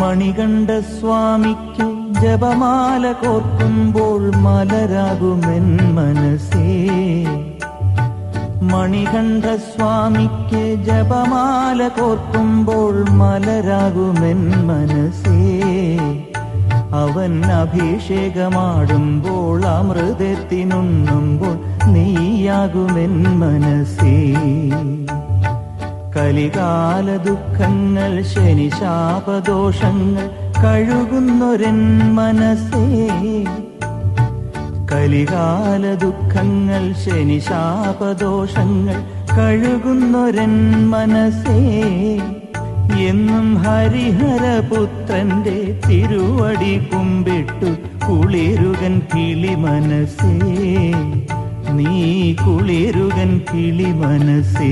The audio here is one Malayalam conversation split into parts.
മണികണ്ഠ സ്വാമിക്ക് ജപമാല കോർക്കുമ്പോൾ മലരാകുമെൻ മനസ്സേ മണികണ്ഠ സ്വാമിക്ക് ജപമാല കോർക്കുമ്പോൾ മലരാകുമെൻ മനസ്സേ അവൻ അഭിഷേകമാടുമ്പോൾ അമൃതത്തിനുണ്ണുമ്പോൾ നീയാകുമെൻ മനസ്സേ കലികാല ദുഃഖങ്ങൾ ശനിശാപദോഷങ്ങൾ കഴുകുന്നൊരൻ മനസ്സേ കലികാല ദുഃഖങ്ങൾ ശനിശാപദോഷങ്ങൾ കഴുകുന്നൊരൻ മനസ്സേ എന്നും ഹരിഹരപുത്രന്റെ തിരുവടി കുമ്പിട്ടു കുളിരുകൻ കിളി മനസ്സേ നീ കുളിരുകൻ കിളി മനസ്സേ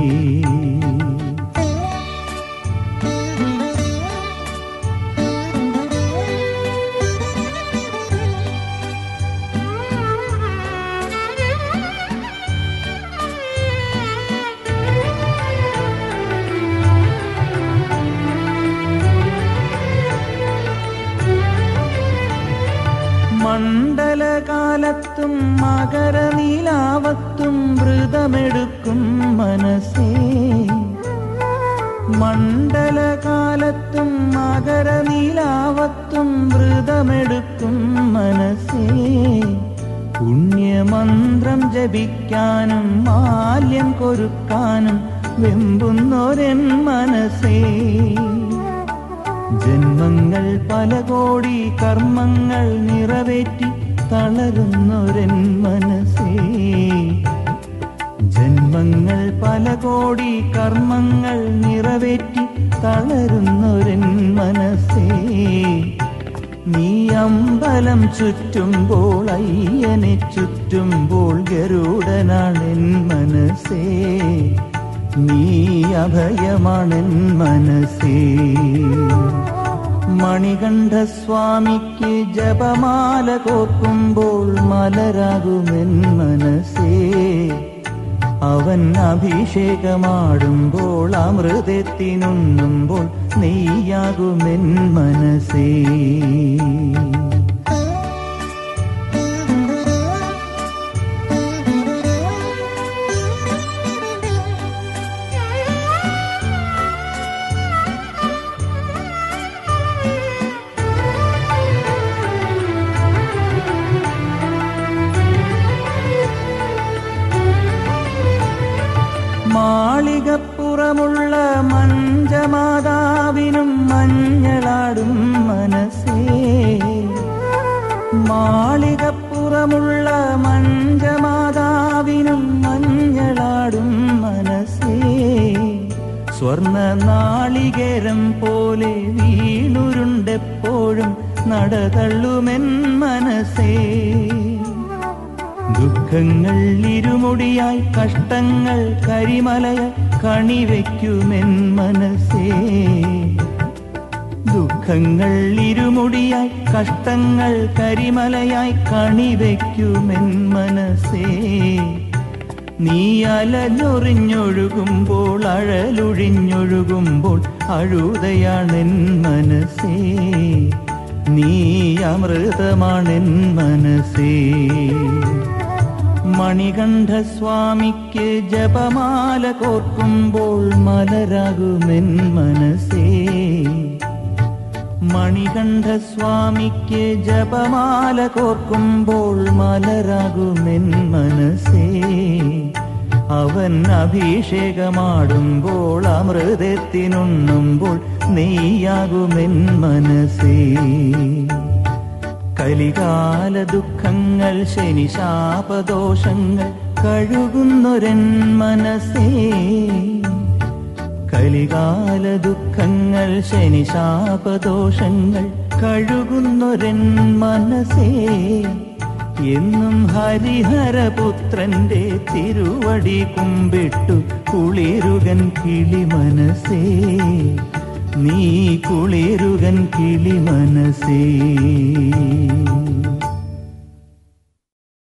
മണ്ഡലകാലത്തും മകരനീലാവത്തും വ്രതമെടുക്കും മനസ്സേ മണ്ഡലകാലത്തും മകരനീലാവത്തും വ്രതമെടുക്കും മനസ്സേ പുണ്യമന്ത്രം ജപിക്കാനും മാല്യം കൊരുക്കാനും വെമ്പുന്നൊരൻ മനസ്സേ ജന്മങ്ങൾ പല കോടി കർമ്മങ്ങൾ നിറവേറ്റി തളരുന്നൊരൻ മനസ്സേ ജന്മങ്ങൾ പല കോടി കർമ്മങ്ങൾ നിറവേറ്റി തളരുന്നൊരൻ മനസ്സേ നീ അമ്പലം ചുറ്റുമ്പോൾ അയ്യനെ ചുറ്റുമ്പോൾ ഗരുഡനാണെൻ മനസ്സേ നീ അഭയമാണെൻ മനസ്സേ മണികണ്ഠ സ്വാമിക്ക് ജപമാല കോർക്കുമ്പോൾ മലരാകുമെൻ മനസ്സേ അവൻ അഭിഷേകമാടുമ്പോൾ അമൃതത്തിനുണ്ണുമ്പോൾ നീയാകുമെൻ മനസ്സേ മാളികപ്പുറമുള്ള മഞ്ചമാതാവിനും മഞ്ഞളാടും മനസ്സേ മാളികപ്പുറമുള്ള മഞ്ചമാതാവിനും മഞ്ഞളാടും മനസ്സേ സ്വർണ നാളികേരം പോലെ വീണുരുണ്ടെപ്പോഴും നടതള്ളുമെൻ മനസ്സേ ദുഃഖങ്ങൾ ഇരുമുടിയായി കഷ്ടങ്ങൾ കരിമലയ കണിവയ്ക്കുമെൻ മനസ്സേ ദുഃഖങ്ങൾ ഇരുമുടിയായി കഷ്ടങ്ങൾ കരിമലയായി കണിവയ്ക്കുമെൻ മനസ്സേ നീ അലഞ്ഞൊറിഞ്ഞൊഴുകുമ്പോൾ അഴലൊഴിഞ്ഞൊഴുകുമ്പോൾ അഴുതയാണെൻ മനസ്സേ നീ അമൃതമാണെൻ മനസ്സേ മണികണ്ഠ സ്വാമിക്ക് ജപമാല കോർക്കുമ്പോൾ മലരാകുമെൻ മനസ്സേ മണികണ്ഠ സ്വാമിക്ക് ജപമാല കോർക്കുമ്പോൾ മലരാകുമെൻ മനസ്സേ അവൻ അഭിഷേകമാടുമ്പോൾ അമൃതത്തിനുണ്ണുമ്പോൾ നീയാകുമെൻ മനസ്സേ കലികാല ദുഃഖങ്ങൾ ശനിശാപദോഷങ്ങൾ കഴുകുന്നൊരൻ മനസ്സേ കലികാല ദുഃഖങ്ങൾ ശനിശാപദോഷങ്ങൾ കഴുകുന്നൊരൻ മനസ്സേ എന്നും ഹരിഹരപുത്രന്റെ തിരുവടി കുമ്പിട്ടു കുളിരുകൻ കിളി മനസ്സേ നീ കുളിരുകൻ കിളി മനസ്സേ